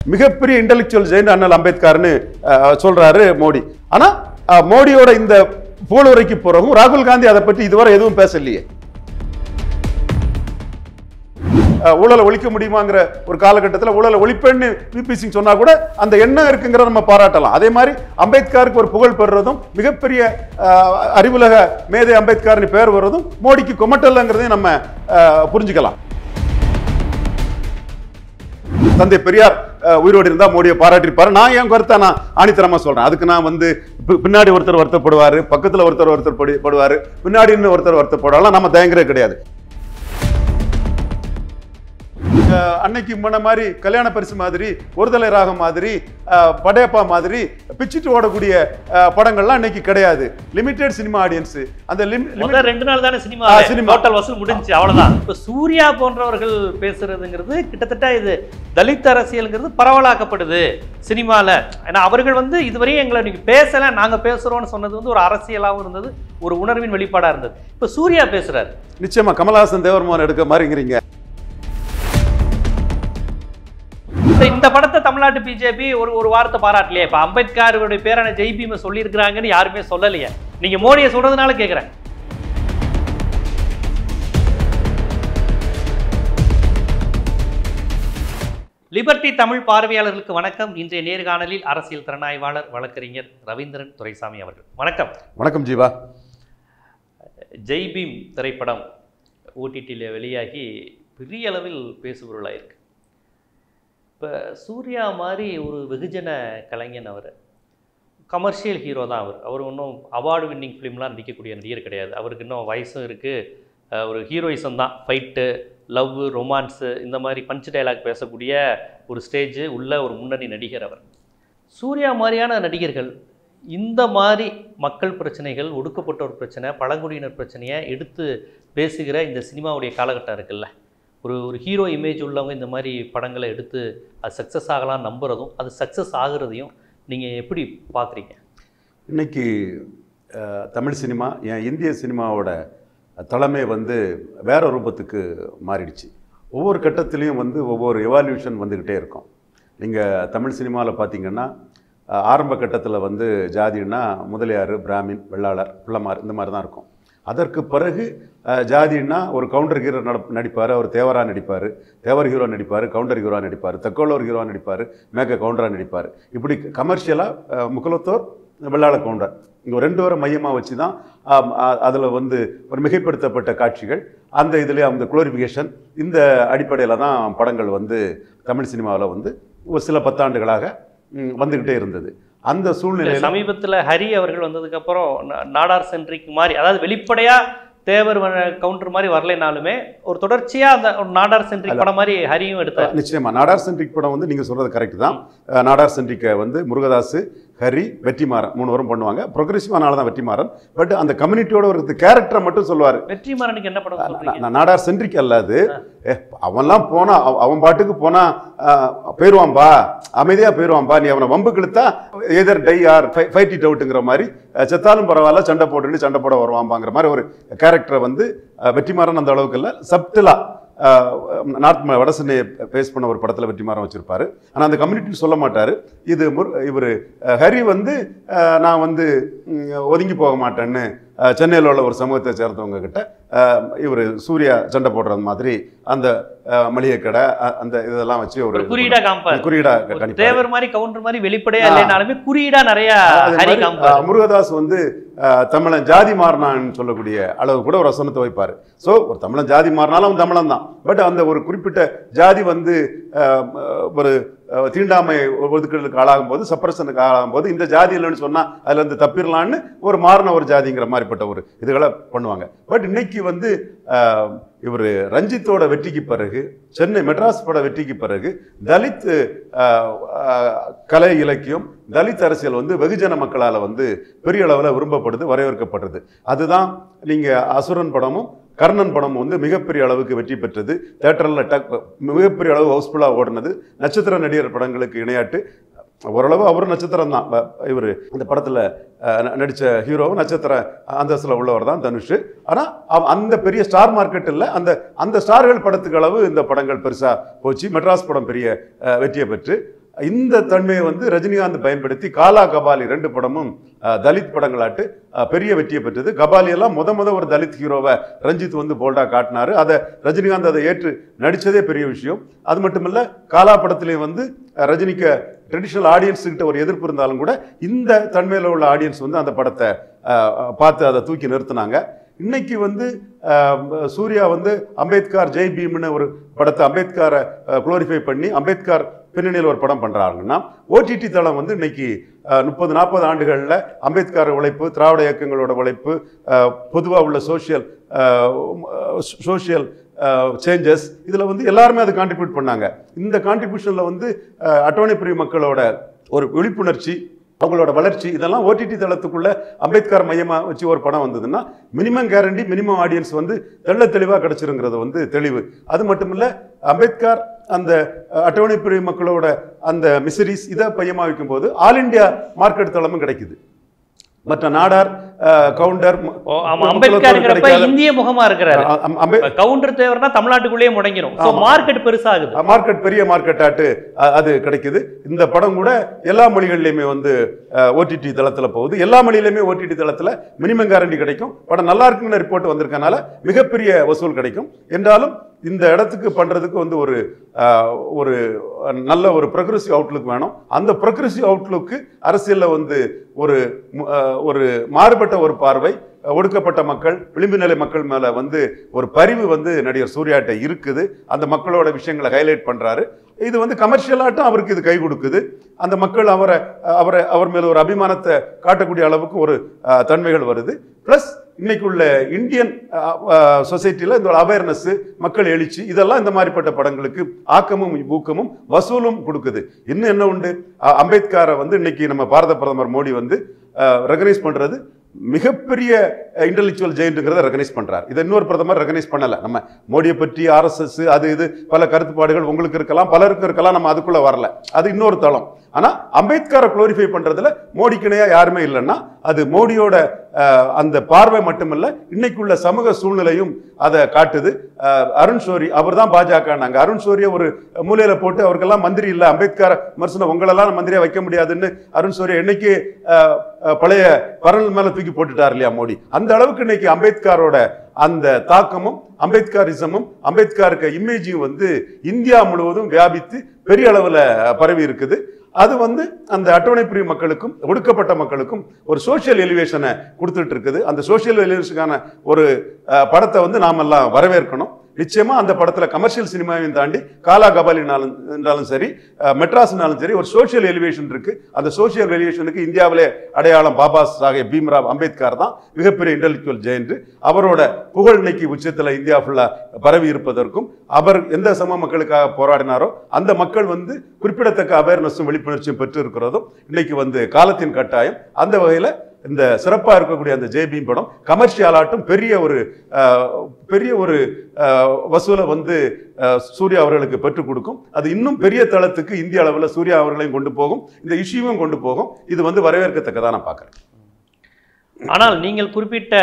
மிகப்பெரிய இன்டெலெக்சுவல் ஜெயின் அண்ணல் அம்பேத்கர்னு அஹ், சொல்றாரு மோடி ஆனா அஹ், மோடியோட இந்த புகழுரைக்கு பிறகும் ராகுல் காந்தி அதை பற்றி இதுவரை எதுவும் பேசலையே அஹ், ஊழலை ஒழிக்க முடியுமாங்கிற ஒரு காலகட்டத்தில் ஊழலை ஒழிப்பேன்னு விபி சிங் சொன்னா கூட அந்த எண்ணம் இருக்குங்கிற நம்ம பாராட்டலாம் அதே மாதிரி அம்பேத்கருக்கு ஒரு புகழ் பெறுறதும் மிகப்பெரிய அஹ், அறிவுலக மேதை அம்பேத்கர்னு பேர் வர்றதும் மோடிக்கு கொமட்டல்லங்கிறதையும் நம்ம அஹ், புரிஞ்சுக்கலாம் தந்தை பெரியார் அஹ், உயிரோடு இருந்தா மோடியை பாராட்டியிருப்பாரு நான் என் கருத்தை நான் ஆணித்தரமா சொல்றேன் அதுக்கு நான் வந்து பி- பின்னாடி ஒருத்தர் வருத்தப்படுவாரு பக்கத்துல ஒருத்தர் ஒருத்தர் படு- படுவாரு பின்னாடி இன்னும் ஒருத்தர் வருத்தப்படுவாங்க நம்ம தயங்குறது கிடையாது அஹ், அன்னைக்கு முன்ன மாதிரி கல்யாண பரிசு மாதிரி ஒருதலை ராகம் மாதிரி அஹ், படையப்பா மாதிரி பிச்சிட்டு ஓடக்கூடிய அஹ், படங்கள்லாம் இன்னைக்கு கிடையாது லிமிடெட் சினிமா ஆடியன்ஸ் அந்த lim- limit- முதல் ரெண்டு நாள் தானே சினிமா ஆ, சினிமா. டோட்டல் வசூல் முடிஞ்சுச்சு அவ்வளவுதான் இப்ப சூர்யா போன்றவர்கள் பேசுறதுங்கிறது கிட்டத்தட்ட இது தலித் அரசியல்ங்கிறது பரவலாக்கப்படுது சினிமால ஏன்னா அவர்கள் வந்து இதுவரையும் எங்களை நீங்க பேசல நாங்க பேசுறோம்னு சொன்னது வந்து ஒரு அரசியலாவும் இருந்தது ஒரு உணர்வின் வெளிப்பாடா இருந்தது இப்ப சூர்யா பேசுறாரு நிச்சயமா கமலஹாசன் தேவர்மோகன் எடுக்க மாதிரிங்கிறீங்க இந்த- இந்த படத்தை தமிழ்நாட்டு பிஜேபி ஒரு ஒரு வாரத்தை பாராட்டலையே இப்ப அம்பேத்கருடைய பேரான ஜெய்பீமை சொல்லியிருக்கிறாங்கன்னு யாருமே சொல்லலையே நீங்க மோடியை சொல்றதுனால கேக்குறேன் லிபர்டி தமிழ் பார்வையாளர்களுக்கு வணக்கம் இன்றைய நேர்காணலில் அரசியல் திறனாய்வாளர் வழக்கறிஞர் ரவீந்திரன் துரைசாமி அவர்கள் வணக்கம் வணக்கம் ஜீவா ஜெய்பீம் திரைப்படம் ஓடிடியில் வெளியாகி பெரிய அளவில் பேசுபொருளாயிருக்கு இப்போ சூர்யா மாதிரி ஒரு வெகுஜன கலைஞன் அவர் கமர்ஷியல் ஹீரோ தான் அவர் அவர் இன்னும் அவார்டு வின்னிங் ஃபிலிம்லாம் நடிக்கக்கூடிய நடிகர் கிடையாது அவருக்கு இன்னும் வயசும் இருக்குது ஒரு ஹீரோயிசம் தான் ஃபைட்டு லவ் ரொமான்ஸு இந்த மாதிரி பஞ்ச் டைலாக் பேசக்கூடிய ஒரு ஸ்டேஜ் உள்ள ஒரு முன்னணி நடிகர் அவர் சூர்யா மாதிரியான நடிகர்கள் இந்த மாதிரி மக்கள் பிரச்சனைகள் ஒடுக்கப்பட்டோர் பிரச்சனை பழங்குடியினர் பிரச்சனையை எடுத்து பேசுகிற இந்த சினிமாவுடைய காலகட்டம் இருக்குல்ல ஒரு ஒரு ஹீரோ இமேஜ் உள்ளவங்க இந்த மாதிரி படங்களை எடுத்து அது சக்ஸஸ் ஆகலாம் நம்புறதும் அது சக்ஸஸ் ஆகுறதையும் நீங்கள் எப்படி பார்க்குறீங்க இன்னைக்கு அஹ், தமிழ் சினிமா என் இந்திய சினிமாவோட தலைமை வந்து வேற ரூபத்துக்கு மாறிடுச்சு ஒவ்வொரு கட்டத்திலையும் வந்து ஒவ்வொரு எவால்யூஷன் வந்துக்கிட்டே இருக்கும் நீங்கள் தமிழ் சினிமாவில் பார்த்தீங்கன்னா அஹ், ஆரம்ப கட்டத்தில் வந்து ஜாதின்னா முதலியார் பிராமின் வெள்ளாளர் பிள்ளமார் இந்த மாதிரி தான் இருக்கும் அதற்கு பிறகு அஹ், ஜாதின்னா ஒரு கவுண்டர் ஹீரோ நட நடிப்பார் அவர் தேவரா நடிப்பார் தேவர் ஹீரோ நடிப்பார் கவுண்டர் ஹீரோ நடிப்பார் தக்கோலோர் ஹீரோ நடிப்பார் மேக்க கவுண்டரா நடிப்பார் இப்படி கமர்ஷியலாக முகலத்தோர் வெள்ளாள கவுண்டர் இங்கே ரெண்டு பேரும் மையமாக வச்சு தான் அதில் வந்து ஒரு மிகைப்படுத்தப்பட்ட காட்சிகள் அந்த இதுலேயே அந்த குளோரிஃபிகேஷன் இந்த அடிப்படையில் தான் படங்கள் வந்து தமிழ் சினிமாவில் வந்து ஒரு சில பத்தாண்டுகளாக ம், வந்துக்கிட்டே இருந்தது அந்த சூழ்நிலையில் சமீபத்தில் ஹரி அவர்கள் வந்ததுக்கப்புறம் நா- நாடார் சென்ட்ரிக் மாதிரி அதாவது வெளிப்படையா தேவர் கவுண்டர் மாதிரி வரலைனாலுமே ஒரு தொடர்ச்சியா அந்த ஒரு நாடார் சென்ட்ரிக் படம் மாதிரி ஹரியும் எடுத்தார் நிச்சயமா நாடார் சென்ட்ரிக் படம் வந்து நீங்கள் சொல்கிறது கரெக்ட் தான் அஹ், நாடார் சென்ட்ரிக்கை வந்து முருகதாஸ் ஹரி வெற்றிமாறன் மூணு வரும் பண்ணுவாங்க ப்ரொக்ரெசிவானால தான் வெற்றிமாறன் பட் அந்த கம்யூனிட்டியோட ஒரு கேரக்டரை மட்டும் சொல்லுவார் வெற்றிமாறனுக்கு என்ன படம் சொல்றீங்க நா- நாடார் சென்ட்ரிக் அல்ல அது ஏ, அவன்லாம் போனா அவ- அவன் பாட்டுக்கு போனா ஆஹ், போயிருவான்பா அமைதியா போயிருவான்பா நீ அவனை வம்பு கிழுத்தா either die or fight it அவுட்டுங்கிற மாதிரி அஹ், செத்தாலும் பரவாயில்ல சண்டை போட்டுன்னு சண்டை போட வருவான்பாங்கிற மாதிரி ஒரு கேரக்டரை வந்து அஹ், வெற்றிமாறன் அந்த அளவுக்கு இல்லை சப்டிலா நார்த் வட சென்னையை பேஸ் பண்ண ஒரு படத்தில் வெற்றிமாறன் வச்சிருப்பாரு ஆனால் அந்த கம்யூனிட்டி சொல்ல மாட்டார் இது இவர் ஹரி வந்து அஹ், நான் வந்து ம், ஒதுங்கி போக மாட்டேன்னு அஹ், சென்னையில் உள்ள ஒரு சமூகத்தை சேர்ந்தவங்க கிட்ட இவர் சூர்யா சண்டை போடுறது மாதிரி அந்த அஹ், மளிகை கடை அ- அந்த இதெல்லாம் வச்சு ஒரு ஒரு குறியீடா காமிப்பார் குறியீடா ஒரு கணிப்பாரு. தேவர் மாதிரி கவுண்டர் மாதிரி வெளிப்படையா ஆ. இல்லைனாலுமே குறியீடா நிறைய அதே ஹரி மாதிரி, காமிப்பார் அஹ், முருகதாஸ் வந்து அஹ், தமிழன் ஜாதி மாறினான்னு சொல்லக்கூடிய அளவு கூட ஒரு வசனத்தை வைப்பார் ஸோ ஒரு தமிழன் ஜாதி மாறினாலும் அவன் தமிழன் தான் பட் அந்த ஒரு குறிப்பிட்ட ஜாதி வந்து அஹ், ஒரு அஹ், தீண்டாமை ஒதுக்கீடுக்கு ஆளாகும் போது சப்ரஷனுக்கு ஆளாகும் போது இந்த ஜாதி இல்லைன்னு சொன்னால் அதுல இருந்து தப்பிடலான்னு ஒரு மாறின ஒரு ஜாதிங்கிற மாதிரிப்பட்ட ஒரு இதுகளை பண்ணுவாங்க பட் இன்னைக்கு வந்து இவர் ரஞ்சித்தோட வெற்றிக்கு பிறகு சென்னை மெட்ராஸ் பட வெற்றிக்கு பிறகு தலித் அஹ், அஹ், கலை இலக்கியம் தலித் அரசியல் வந்து வெகுஜன மக்களால் வந்து பெரிய அளவில் விரும்பப்படுது வரவேற்கப்படுறது அதுதான் நீங்கள் அசுரன் படமும் கர்ணன் படம் வந்து மிகப்பெரிய அளவுக்கு வெற்றி பெற்றது தேட்டரில் டக் மிகப்பெரிய அளவு ஹவுஸ்ஃபுல்லாக ஓடினது நட்சத்திர நடிகர் படங்களுக்கு இணையாட்டு ஓரளவு அவரும் நட்சத்திரம் தான் இவர் இந்த படத்தில் நடித்த ஹீரோவும் நட்சத்திர அந்தஸ்தில் உள்ளவர் தான் தனுஷ் ஆனால் அந்த பெரிய ஸ்டார் மார்க்கெட் இல்லை அந்த அந்த ஸ்டார்கள் படத்துக்கு அளவு இந்த படங்கள் பெருசாக போச்சு மெட்ராஸ் படம் பெரிய அஹ், வெற்றியை பெற்று இந்த தன்மையை வந்து ரஜினிகாந்த் பயன்படுத்தி காலா கபாலி ரெண்டு படமும் அஹ், தலித் படங்களாட்டு அஹ், பெரிய வெற்றியை பெற்றது கபாலி எல்லாம் முத முத ஒரு தலித் ஹீரோவை ரஞ்சித் வந்து போல்டா காட்டினாரு அதை ரஜினிகாந்த் அதை ஏற்று நடிச்சதே பெரிய விஷயம் அது மட்டும் இல்ல காலா படத்திலே வந்து அஹ், ரஜினிக்கு ட்ரெடிஷ்னல் ஆடியன்ஸ் கிட்ட ஒரு எதிர்ப்பு இருந்தாலும் கூட இந்த தன்மையில் உள்ள ஆடியன்ஸ் வந்து அந்த படத்தை அஹ், பார்த்து அதை தூக்கி நிறுத்தினாங்க இன்னைக்கு வந்து அஹ், சூர்யா வந்து அம்பேத்கர் ஜெய் பீம்னு ஒரு படத்தை அம்பேத்கரை குளோரிஃபை பண்ணி அம்பேத்கர் பின்னணியில் ஒரு படம் பண்றாங்கன்னா ஓடிடி தளம் வந்து இன்னைக்கு முப்பது நாற்பது ஆண்டுகளில் அம்பேத்கர் உழைப்பு திராவிட இயக்கங்களோட உழைப்பு பொதுவாக உள்ள சோஷியல் சோஷியல் சேஞ்சஸ் இதில் வந்து எல்லாருமே அதை கான்ட்ரிபியூட் பண்ணாங்க இந்த கான்ட்ரிபியூஷனில் வந்து அட்டோனி பிரிவு மக்களோட ஒரு விழிப்புணர்ச்சி அவங்களோட வளர்ச்சி இதெல்லாம் ஓடிடி தளத்துக்குள்ள அம்பேத்கர் மையமா வச்சு ஒரு படம் வந்ததுன்னா மினிமம் கேரண்டி மினிமம் ஆடியன்ஸ் வந்து தெள்ள தெளிவாக கிடைச்சிருங்கிறது வந்து தெளிவு அது மட்டும் இல்ல அம்பேத்கர் அந்த அட்டவணை பிரிவு மக்களோட அந்த மிசரிஸ் இதை மையமா வைக்கும்போது ஆல் இந்தியா மார்க்கெட் தளமும் கிடைக்குது மற்ற நாடார் அஹ், கவுண்டர் ம- ஓ, ஆமா முக்குலத்தோர் அம்பேத்கருங்கிறப்ப கிடைக்காத- இந்திய முகமா இருக்கிறாரு அ- அம்- அம்பே இப்ப கவுண்டர் தேவர்னா தமிழ்நாட்டுக்குள்ளேயே முடங்கிரும் சோ ஆமா. மார்க்கெட் பெருசாகுது மார்க்கெட் பெரிய மார்க்கெட் ஆட்டு அ- அது கிடைக்குது இந்த படம் கூட எல்லா மொழிகள்லையுமே வந்து ஓடிடி தளத்துல போகுது எல்லா மொழியிலுமே ஓடிடி தளத்துல மினிமம் கேரண்டி கிடைக்கும் படம் நல்லா இருக்குன்னு ரிப்போர்ட் வந்திருக்கனால மிகப்பெரிய வசூல் கிடைக்கும் என்றாலும் இந்த இடத்துக்கு பண்றதுக்கு வந்து ஒரு அஹ், ஒரு நல்ல ஒரு ப்ரொக்ரெசிவ் அவுட்லுக் வேணும் அந்த ப்ரொக்ரெசிவ் அவுட்லுக்கு அரசியல்ல வந்து ஒரு மு- அஹ், ஒரு மாறுபட்ட ஒரு பார்வை ஒடுக்கப்பட்ட மக்கள் விளிம்பு நிலை மக்கள் மேல வந்து ஒரு பரிவு வந்து நடிகர் சூர்யாட்ட இருக்குது அந்த மக்களோட விஷயங்களை ஹைலைட் பண்றாரு இது வந்து கமர்ஷியலாட்டும் அவருக்கு இது கை கொடுக்குது அந்த மக்கள் அவரை அவரை அவர் மேல ஒரு அபிமானத்தை காட்டக்கூடிய அளவுக்கு ஒரு அஹ், தன்மைகள் வருது ப்ளஸ் இன்னைக்கு உள்ள இந்தியன் சொசைட்டியில் இந்த அவேர்னஸ் மக்கள் எழுச்சி இதெல்லாம் இந்த மாதிரிப்பட்ட படங்களுக்கு ஆக்கமும் ஊக்கமும் வசூலும் கொடுக்குது இன்னும் என்ன உண்டு அ- அம்பேத்கரை வந்து இன்னைக்கு நம்ம பாரத பிரதமர் மோடி வந்து ரெகனைஸ் பண்றது மிகப்பெரிய இன்டெலெக்சுவல் ஜெயின்ட்டுங்கிறத ரெகனைஸ் பண்றார் இதை இன்னொரு பிரதமர் ரெகனைஸ் பண்ணல நம்ம மோடியை பற்றி ஆர்எஸ்எஸ் அது இது பல கருத்துப்பாடுகள் உங்களுக்கு இருக்கலாம் பலருக்கு இருக்கலாம் நம்ம அதுக்குள்ள வரல அது இன்னொரு தளம் ஆனா அம்பேத்கரை குளோரிஃபை பண்றதுல மோடிக்கு இணையா யாருமே இல்லைன்னா அது மோடியோட அஹ், அந்த பார்வை மட்டுமல்ல இன்னைக்குள்ள சமூக சூழ்நிலையும் அதை காட்டுது அஹ், அருண் ஷோரி அவர் தான் பாஜக நாங்க அருண் ஷோரியை ஒரு மூலையில போட்டு அவருக்கெல்லாம் மந்திரி இல்ல அம்பேத்கர் விமர்சனம் உங்களெல்லாம் மந்திரியா வைக்க முடியாதுன்னு அருண் ஷோரி என்னைக்கு அஹ், அஹ், பழைய பரல் மேல தூக்கி போட்டுட்டார் இல்லையா மோடி அந்த அளவுக்கு இன்னைக்கு அம்பேத்கரோட அந்த தாக்கமும் அம்பேத்கரிசமும் அம்பேத்கருக்கு இமேஜும் வந்து இந்தியா முழுவதும் வியாபித்து பெரிய அளவுல பரவி இருக்குது அது வந்து அந்த அட்டவணை பிரிவு மக்களுக்கும் ஒடுக்கப்பட்ட மக்களுக்கும் ஒரு சோஷியல் எலிவேஷனை கொடுத்துட்டு இருக்குது அந்த சோஷியல் எலிவேஷனுக்கான ஒரு அஹ், படத்தை வந்து நாமெல்லாம் வரவேற்கணும் நிச்சயமா அந்த படத்துல கமர்ஷியல் சினிமாவையும் தாண்டி காலா கபாலினாலும் என்றாலும் சரி அஹ், மெட்ராஸ்னாலும் சரி ஒரு சோஷியல் எலிவேஷன் இருக்கு அந்த சோஷியல் எலிவேஷனுக்கு இந்தியாவிலே அடையாளம் பாபா சாஹேப் பீம்ராவ் அம்பேத்கர் தான் மிகப்பெரிய இன்டெலெக்சுவல் ஜெயண்ட் அவரோட புகழ் இன்னைக்கு உச்சத்துல இந்தியா ஃபுல்லா பரவி இருப்பதற்கும் அவர் எந்த சம மக்களுக்காக போராடினாரோ அந்த மக்கள் வந்து குறிப்பிடத்தக்க அவேர்னஸும் விழிப்புணர்ச்சியும் பெற்று இருக்கிறதும் இன்னைக்கு வந்து காலத்தின் கட்டாயம் அந்த வகையில இந்த சிறப்பா இருக்கக்கூடிய அந்த ஜேபீம் படம் கமர்ஷியலாட்டும் பெரிய ஒரு அஹ், பெரிய ஒரு அஹ், வசூலை வந்து அஹ், சூர்யா அவர்களுக்கு பெற்றுக் கொடுக்கும் அது இன்னும் பெரிய தளத்துக்கு இந்திய அளவில் சூர்யா அவர்களையும் கொண்டு போகும் இந்த இஷ்யூவும் கொண்டு போகும் இது வந்து வரவேற்கத்தக்கதா நான் பார்க்குறேன் ஆனால் நீங்கள் குறிப்பிட்ட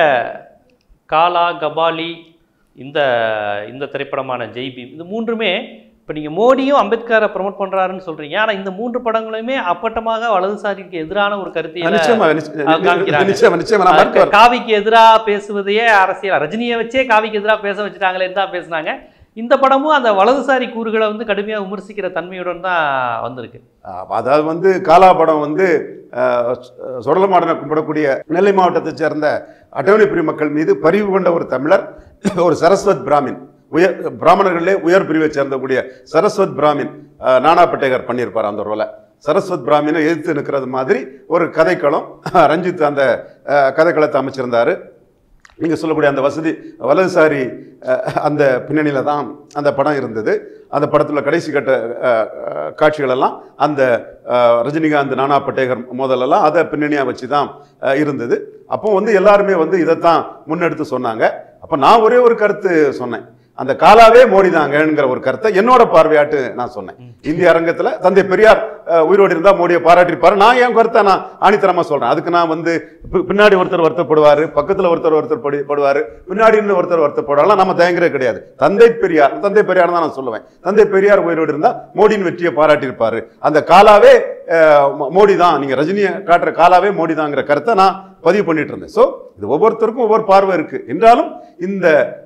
காலா கபாலி இந்த இந்த திரைப்படமான ஜெய்பீம் இந்த மூன்றுமே இப்போ நீங்கள் மோடியும் அம்பேத்கரை ப்ரமோட் பண்ணுறாருன்னு சொல்கிறீங்க ஆனால் இந்த மூன்று படங்களுமே அப்பட்டமாக வலதுசாரிக்கு எதிரான ஒரு கருத்தியலை நிச்சயமா ஆ, நிச்சயமா, காமிக்கிறாங்க. நிச்சயமா நிச்சயமா நான் மறுக்க வரல. காவிக்கு எதிராக பேசுவதையே அரசியல் ரஜினியை வச்சே காவிக்கு எதிராக பேச வச்சுட்டாங்களேன்னு தான் பேசுனாங்க இந்த படமும் அந்த வலதுசாரி கூறுகளை வந்து கடுமையாக விமர்சிக்கிற தன்மையுடன் தான் வந்திருக்கு ஆஹ் அதாவது வந்து காலா படம் வந்து ஆஹ் சொ- சொடலமாடனை கும்பிடக்கூடிய நெல்லை மாவட்டத்தைச் சேர்ந்த அட்டவணை பிரிவு மக்கள் மீது பரிவு கொண்ட ஒரு தமிழர் ஒரு சரஸ்வத் பிராமின் உயர் பிராமணர்களே உயர் பிரிவை சேர்ந்தக்கூடிய சரஸ்வத் பிராமின் ஆஹ் நானா பட்டேகர் பண்ணியிருப்பார் அந்த ரோலை சரஸ்வத் பிராமினை எதிர்த்து நிற்கிறது மாதிரி ஒரு கதைக்களம் ரஞ்சித் அந்த ஆஹ் கதைக்களத்தை அமைச்சிருந்தாரு நீங்கள் சொல்லக்கூடிய அந்த வசதி வலதுசாரி அஹ், அந்த பின்னணியில் தான் அந்த படம் இருந்தது அந்த படத்தில் கடைசி கட்ட அஹ், அஹ், காட்சிகள் எல்லாம் அந்த அஹ், ரஜினிகாந்த் நானா பட்டேகர் மோதலெல்லாம் அதை பின்னணியாக வச்சு தான் அஹ், இருந்தது அப்போ வந்து எல்லாருமே வந்து இதைத்தான் முன்னெடுத்து சொன்னாங்க அப்போ நான் ஒரே ஒரு கருத்து சொன்னேன் அந்த காலாவே மோடி தாங்கங்கிற ஒரு கருத்தை என்னோட பார்வையாட்டு நான் சொன்னேன் இந்திய அரங்கத்துல தந்தை பெரியார் அஹ், உயிரோடு இருந்தா மோடியை பாராட்டியிருப்பாரு நான் என் கருத்தை நான் ஆணித்தரமா சொல்றேன் அதுக்கு நான் வந்து பி- பின்னாடி ஒருத்தர் வருத்தப்படுவாரு பக்கத்துல ஒருத்தர் ஒருத்தர் படி- படுவாரு பின்னாடி இருந்து ஒருத்தர் வருத்தப்படுவாங்க நம்ம தயங்குறது கிடையாது தந்தை பெரியார் தந்தை பெரியார் தான் நான் சொல்லுவேன் தந்தை பெரியார் உயிரோடு இருந்தா மோடியின் வெற்றியை பாராட்டியிருப்பாரு அந்த காலாவே அஹ், மோ- மோடி தான் நீங்க ரஜினியை காட்டுற காலாவே மோடி தாங்கிற கருத்தை நான் பதிவு பண்ணிட்டு இருந்தேன் ஸோ இது ஒவ்வொருத்தருக்கும் ஒவ்வொரு பார்வை இருக்கு என்றாலும் இந்த